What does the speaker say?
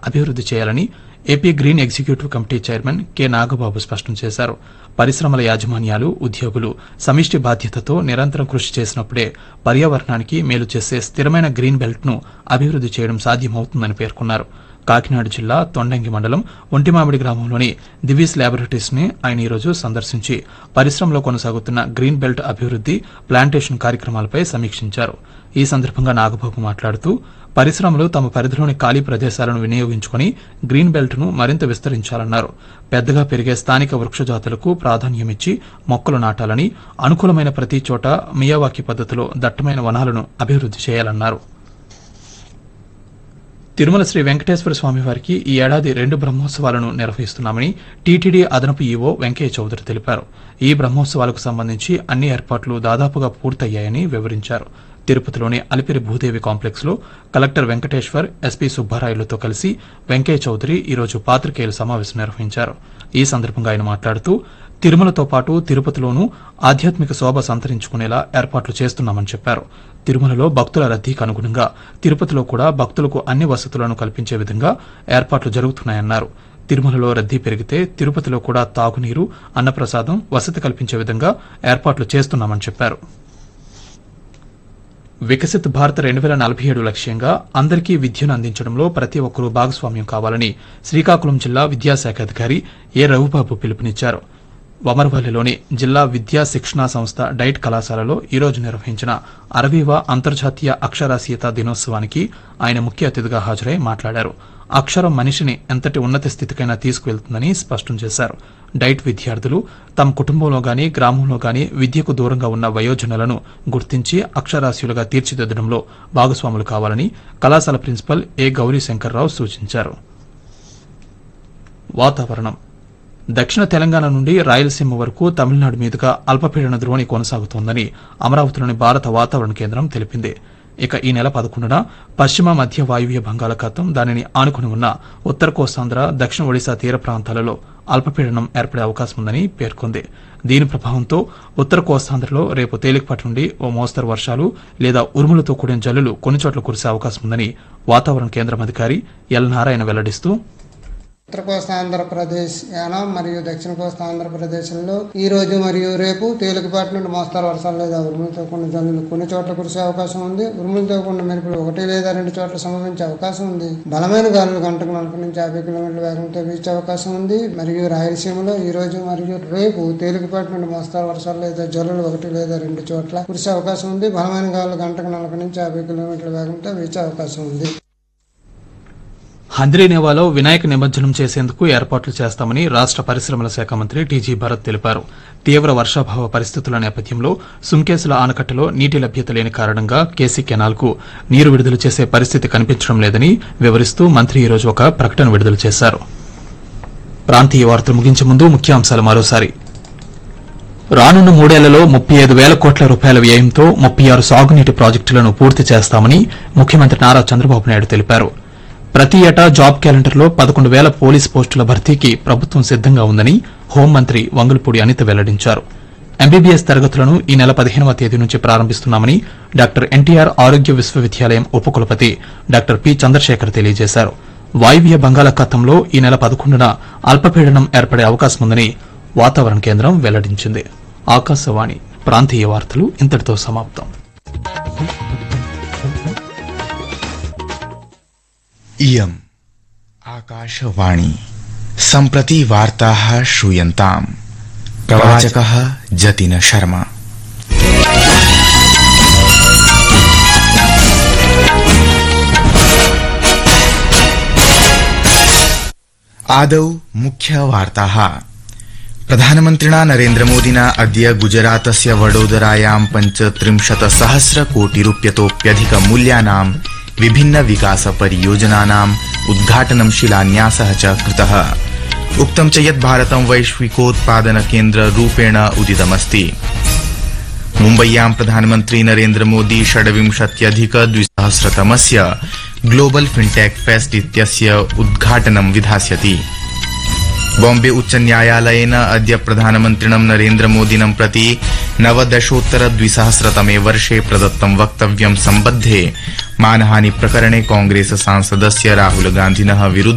అభివృద్ది చేయాలని AP green executive committee chairman K Nagababu స్పష్టం చేశారు పరిశ్రమల యాజమాన్యాలు ఉద్యోగులు సమిష్టి బాధ్యతతో నిరంతరం కృషి చేసినప్పుడే పర్యావరణానికి మేలు చేసే స్థిరమైన గ్రీన్ బెల్ట్ ను అభివృద్ది చేయడం సాధ్యమవుతుందని పేర్కొన్నారు కాకినాడ జిల్లా తొండంగి మండలం ఒంటిమామిడి గ్రామంలోని దివీస్ ల్యాబొరేటరీస్ ని ఆయన ఈరోజు సందర్శించి పరిశ్రమలో కొనసాగుతున్న గ్రీన్ బెల్ట్ అభివృద్ది ప్లాంటేషన్ కార్యక్రమాలపై సమీక్షించారు ఈ సందర్భంగా నాగబాబు మాట్లాడుతూ పరిశ్రమలు తమ పరిధిలోని ఖాళీ ప్రదేశాలను వినియోగించుకుని గ్రీన్ బెల్ట్ ను మరింత విస్తరించాలన్నారు పెద్దగా పెరిగే స్థానిక వృక్షజాతులకు ప్రాధాన్యమిచ్చి మొక్కలు నాటాలని అనుకూలమైన ప్రతి చోట మియావాకి పద్ధతిలో దట్టమైన వనాలను అభివృద్ది చేయాలన్నారు తిరుమల శ్రీ వెంకటేశ్వర స్వామి వారికి ఈ ఏడాది రెండు బ్రహ్మోత్సవాలను నిర్వహిస్తున్నామని టీటీడీ అదనపు ఈవో వెంకయ్య చౌదరి తెలిపారు ఈ బ్రహ్మోత్సవాలకు సంబంధించి అన్ని ఏర్పాట్లు దాదాపుగా పూర్తయ్యాయని వివరించారు తిరుపతిలోని అలిపిరి భూదేవి కాంప్లెక్స్ లో కలెక్టర్ వెంకటేశ్వర్ ఎస్పీ సుబ్బారాయులతో కలిసి వెంకయ్య చౌదరి ఈరోజు పాత్రికేయుల సమావేశం నిర్వహించారు ఈ సందర్భంగా ఆయన మాట్లాడుతూ తిరుమలతో పాటు తిరుపతిలోనూ ఆధ్యాత్మిక శోభ సంతరించుకునేలా ఏర్పాట్లు చేస్తున్నామని చెప్పారు తిరుమలలో భక్తుల రద్దీకి అనుగుణంగా తిరుపతిలో కూడా భక్తులకు అన్ని వసతులను కల్పించే విధంగా ఏర్పాట్లు జరుగుతున్నాయన్నారు తిరుమలలో రద్దీ పెరిగితే తిరుపతిలో కూడా తాగునీరు అన్నప్రసాదం వసతి కల్పించే విధంగా ఏర్పాట్లు చేస్తున్నామని చెప్పారు వికసిత్ భారత్ రెండు వేల నలభై ఏడు లక్ష్యంగా అందరికీ విద్యను అందించడంలో ప్రతి ఒక్కరూ భాగస్వామ్యం కావాలని శ్రీకాకుళం జిల్లా విద్యాశాఖ అధికారి ఏ రఘుబాబు పిలుపునిచ్చారు వమరవల్లిలోని జిల్లా విద్యా శిక్షణా సంస్థ డైట్ కళాశాలలో ఈరోజు నిర్వహించిన అరవీవ అంతర్జాతీయ అక్షరాస్యత దినోత్సవానికి ఆయన ముఖ్య అతిథిగా హాజరై మాట్లాడారు అక్షరం మనిషిని ఎంతటి ఉన్నత స్థితికైనా తీసుకువెళ్తుందని స్పష్టం చేశారు డైట్ విద్యార్థులు తమ కుటుంబంలో గాని గ్రామంలో గాని విద్యకు దూరంగా ఉన్న వయోజనులను గుర్తించి అక్షరాస్యులుగా తీర్చిదిద్దడంలో భాగస్వాములు కావాలని కళాశాల ప్రిన్సిపల్ ఏ గౌరీ శంకర్రావు సూచించారు వాతావరణం దక్షిణ తెలంగాణ నుండి రాయలసీమ వరకు తమిళనాడు మీదుగా అల్పపీడన ద్రోణి కొనసాగుతోందని అమరావతిలోని భారత వాతావరణ కేంద్రం తెలిపింది ఇక ఈ నెల పదకొండున పశ్చిమ మధ్య వాయువ్య బంగాళాఖాతం దానిని ఆనుకుని ఉన్న ఉత్తర కోస్తాంధ్ర దక్షిణ ఒడిశా తీర ప్రాంతాలలో అల్పపీడనం ఏర్పడే అవకాశం ఉందని పేర్కొంది దీని ప్రభావంతో ఉత్తర కోస్తాంధ్రలో రేపు తేలికపాటి నుండి ఓ మోస్తరు వర్షాలు లేదా ఉరుములతో కూడిన జల్లులు కొన్ని చోట్ల కురిసే అవకాశం ఉందని వాతావరణ కేంద్రం అధికారి ఎల్ నారాయణ వెల్లడిస్తూ ఉత్తర కోస్తా ఆంధ్రప్రదేశ్ యానం మరియు దక్షిణ కోస్తా ఆంధ్రప్రదేశ్లో ఈ రోజు మరియు రేపు తేలికపాటి నుండి మోస్తారు వర్షాలు లేదా ఉరుములతో కూడిన జల్లులు కొన్ని చోట్ల కురిసే అవకాశం ఉంది ఉరుములతో కూడిన మెరుపులు ఒకటి లేదా రెండు చోట్ల సంభవించే అవకాశం ఉంది బలమైన గాలులు గంటకు నలభై నుంచి యాభై కిలోమీటర్ల వేగంతో వీచే అవకాశం ఉంది మరియు రాయలసీమలో ఈ రోజు మరియు రేపు తేలికపాటి నుండి మోస్తారు వర్షాలు లేదా జల్లులు ఒకటి లేదా రెండు చోట్ల కురిసే అవకాశం ఉంది బలమైన గాలులు గంటకు నలభై నుంచి యాభై కిలోమీటర్ల వేగంతో వీచే అవకాశం ఉంది హంద్రీనేవాలో వినాయక నిమజ్జనం చేసేందుకు ఏర్పాట్లు చేస్తామని రాష్ట పరిశ్రమల శాఖ మంత్రి టీజీ భరత్ తెలిపారు తీవ్ర వర్షాభావ పరిస్థితుల నేపథ్యంలో సుంకేసుల ఆనకట్టలో నీటి లభ్యత లేని కారణంగా కేసీ కెనాల్కు నీరు విడుదల చేసే పరిస్థితి కనిపించడం లేదని వివరిస్తూ మంత్రి ఈరోజు ఒక ప్రకటన విడుదల చేశారు ప్రాంతీయ వార్తలు ముగించే ముందు ముఖ్యాంశాలు మరోసారి రానున్న మూడేళ్లలో ముప్పై ఐదు వేల కోట్ల రూపాయల వ్యయంతో ముప్పై ఆరు సాగునీటి ప్రాజెక్టులను పూర్తి చేస్తామని ముఖ్యమంత్రి నారా చంద్రబాబు నాయుడు తెలిపారు ప్రతి ఏటా జాబ్ క్యాలెండర్లో పదకొండు వేల పోలీస్ పోస్టుల భర్తీకి ప్రభుత్వం సిద్దంగా ఉందని హోంమంత్రి వంగులపూడి అనిత వెల్లడించారు ఎంబీబీఎస్ తరగతులను ఈ నెల పదిహేనవ తేదీ నుంచి ప్రారంభిస్తున్నామని డాక్టర్ ఎన్టీఆర్ ఆరోగ్య విశ్వవిద్యాలయం ఉపకులపతి డాక్టర్ పి చంద్రశేఖర్ తెలియజేశారు వాయువ్య బంగాళాఖాతంలో ఈ నెల పదకొండున అల్పపీడనం ఏర్పడే అవకాశం ఉందని వాతావరణ కేంద్రం వెల్లడించింది ఆకాశవాణి ప్రాంతీయ వార్తలు ఇంతటితో సమాప్తం इयम् आकाशवाणी सम्प्रति वार्ताः श्रूयन्ताम् प्रवाचकः जतिन शर्मा आदौ मुख्यवार्ताः प्रधानमन्त्रिणा नरेन्द्रमोदिना अद्य गुजरातस्य वडोदरायां पञ्चत्रिंशत् सहस्र कोटिरूप्यतोप्यधिक मूल्यानां विभिन्न विकास परियोजनानाम् उद्घाटनं शिलान्यासः च कृतः उक्तं च यत् भारतं वैश्विकोत्पादन केन्द्र रूपेण उदितमस्ति मुम्बय्यां प्रधानमन्त्री नरेन्द्रमोदी षड्विंशत्यधिक द्विसहस्रतमस्य ग्लोबल फिनटेक फेस्ट इत्यस्य उद्घाटनं विधास्यति बॉम्बे उच्च न्यायालयेन अद्य प्रधानमन्त्रिणं नरेन्द्रमोदिनं प्रति नवदशोत्तर द्विसहस्रतमे वर्षे प्रदत्तं वक्तव्यं सम्बद्धे मानहानि प्रकरणे कांग्रेस सांसदस्य राहुल गान्धिनः विरुद्ध